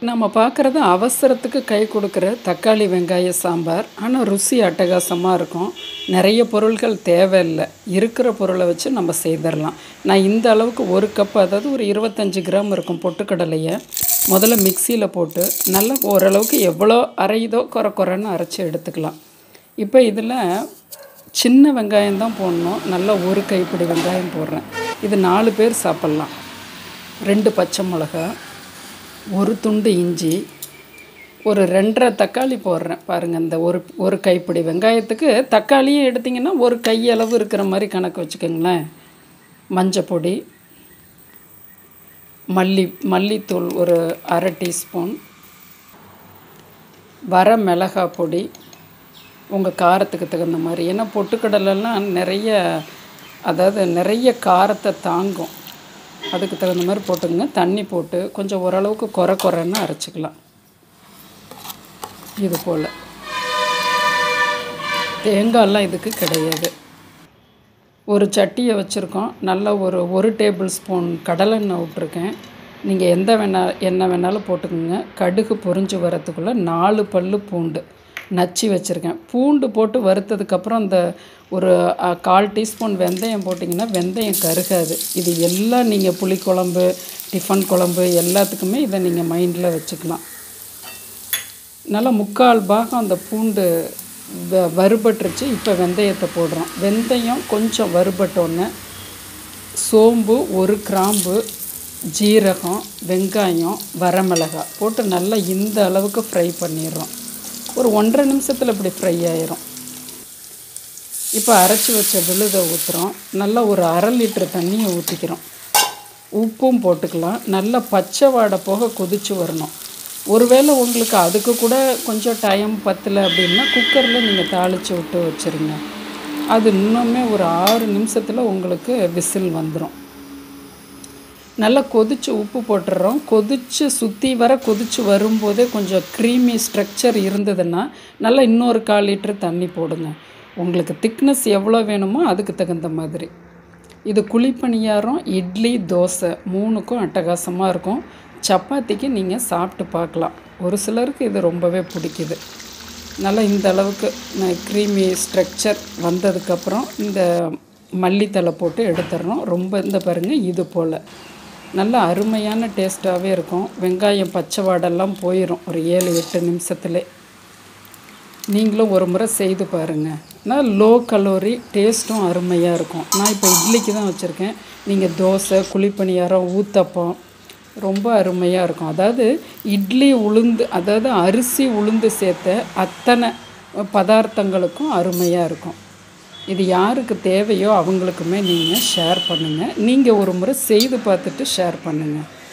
நம்ம பார்க்குறது அவசரத்துக்கு கை கொடுக்குற தக்காளி வெங்காய சாம்பார் ஆனால் ருசி அட்டகாசமாக இருக்கும் நிறைய பொருள்கள் தேவையில்லை இருக்கிற பொருளை வச்சு நம்ம செய்திடலாம் நான் இந்த அளவுக்கு ஒரு கப் அதாவது ஒரு இருபத்தஞ்சி கிராம் இருக்கும் பொட்டுக்கடலையை முதல்ல மிக்சியில் போட்டு நல்லா ஓரளவுக்கு எவ்வளோ அரையுதோ குறை குறைன்னு அரைச்சி எடுத்துக்கலாம் இப்போ இதில் சின்ன வெங்காயம் தான் போடணும் நல்லா ஒரு கைப்பிடி வெங்காயம் போடுறேன் இது நாலு பேர் சாப்பிட்லாம் ரெண்டு பச்சை மிளகா ஒரு துண்டு இஞ்சி ஒரு ரெண்டரை தக்காளி போடுறேன் பாருங்கள் இந்த ஒரு ஒரு கைப்பிடி வெங்காயத்துக்கு தக்காளியும் எடுத்திங்கன்னா ஒரு கையளவு இருக்கிற மாதிரி கணக்கு வச்சுக்கோங்களேன் மஞ்சள் பொடி மல்லி மல்லித்தூள் ஒரு அரை டீஸ்பூன் வர மிளகாய் பொடி உங்கள் காரத்துக்கு தகுந்த மாதிரி ஏன்னா பொட்டுக்கடலெல்லாம் நிறைய அதாவது நிறைய காரத்தை தாங்கும் அதுக்கு தகுந்த மாதிரி போட்டுங்க தண்ணி போட்டு கொஞ்சம் ஓரளவுக்கு குறை குறைன்னு அரைச்சிக்கலாம் இது போல் தேங்காயெல்லாம் இதுக்கு கிடையாது ஒரு சட்டியை வச்சுருக்கோம் நல்லா ஒரு ஒரு டேபிள் ஸ்பூன் கடலெண்ணெய் விட்ருக்கேன் நீங்கள் எந்த வேணா எண்ணெய் வேணாலும் போட்டுக்கோங்க கடுகு பொரிஞ்சு வரத்துக்குள்ளே நாலு பல் பூண்டு நச்சு வச்சுருக்கேன் பூண்டு போட்டு வறுத்ததுக்கப்புறம் அந்த ஒரு அ, கால் டீஸ்பூன் வெந்தயம் போட்டிங்கன்னா வெந்தயம் கருகாது இது எல்லாம் நீங்கள் புளிக்குழம்பு டிஃபன் குழம்பு எல்லாத்துக்குமே இதை நீங்கள் மைண்டில் வச்சுக்கலாம் நல்லா முக்கால் பாகம் அந்த பூண்டு வ வறுபட்டுருச்சு இப்போ வெந்தயத்தை போடுறோம் வெந்தயம் கொஞ்சம் வறுபட்டோன்னே சோம்பு ஒரு கிராம்பு ஜீரகம் வெங்காயம் வரமிளகாய் போட்டு நல்லா இந்த அளவுக்கு ஃப்ரை பண்ணிடுறோம் ஒரு ஒன்றரை நிமிஷத்தில் இப்படி ஃப்ரை ஆயிரும் இப்போ அரைச்சி வச்ச விழுதை ஊற்றுறோம் நல்லா ஒரு அரை லிட்டர் தண்ணியை ஊற்றிக்கிறோம் உப்பும் போட்டுக்கலாம் நல்லா பச்சை வாடை போக கொதிச்சு வரணும் ஒருவேளை உங்களுக்கு அதுக்கு கூட கொஞ்சம் டைம் பத்தலை அப்படின்னா குக்கரில் நீங்கள் தாளித்து விட்டு வச்சுருங்க அது இன்னுமே ஒரு ஆறு நிமிஷத்தில் உங்களுக்கு விசில் வந்துடும் நல்லா கொதிச்சு உப்பு போட்டுடுறோம் கொதிச்சு சுற்றி வர கொதிச்சு வரும்போதே கொஞ்சம் க்ரீமி ஸ்ட்ரக்சர் இருந்ததுன்னா நல்லா இன்னொரு கால் லிட்டர் தண்ணி போடுங்க உங்களுக்கு திக்னஸ் எவ்வளோ வேணுமோ அதுக்கு தகுந்த மாதிரி இது குழிப்பணியாரம் இட்லி தோசை மூணுக்கும் அட்டகாசமாக இருக்கும் சப்பாத்திக்கு நீங்கள் சாப்பிட்டு பார்க்கலாம் ஒரு சிலருக்கு இது ரொம்பவே பிடிக்குது நல்லா இந்த அளவுக்கு க்ரீமி ஸ்ட்ரக்சர் வந்ததுக்கப்புறம் இந்த மல்லித்தலை போட்டு எடுத்துடுறோம் ரொம்ப இந்த பாருங்கள் இது போல் நல்ல அருமையான டேஸ்ட்டாகவே இருக்கும் வெங்காயம் பச்சை வாடெல்லாம் போயிடும் ஒரு ஏழு எட்டு நிமிஷத்துல நீங்களும் ஒரு முறை செய்து பாருங்கள் நான் லோ கலோரி டேஸ்ட்டும் அருமையாக இருக்கும் நான் இப்போ இட்லிக்கு தான் வச்சுருக்கேன் நீங்கள் தோசை குழிப்பணியாரம் ஊத்தப்பம் ரொம்ப அருமையாக இருக்கும் அதாவது இட்லி உளுந்து அதாவது அரிசி உளுந்து சேர்த்த அத்தனை பதார்த்தங்களுக்கும் அருமையாக இருக்கும் இது யாருக்கு தேவையோ அவங்களுக்குமே நீங்கள் ஷேர் பண்ணுங்கள் நீங்கள் ஒரு முறை செய்து பார்த்துட்டு ஷேர் பண்ணுங்கள்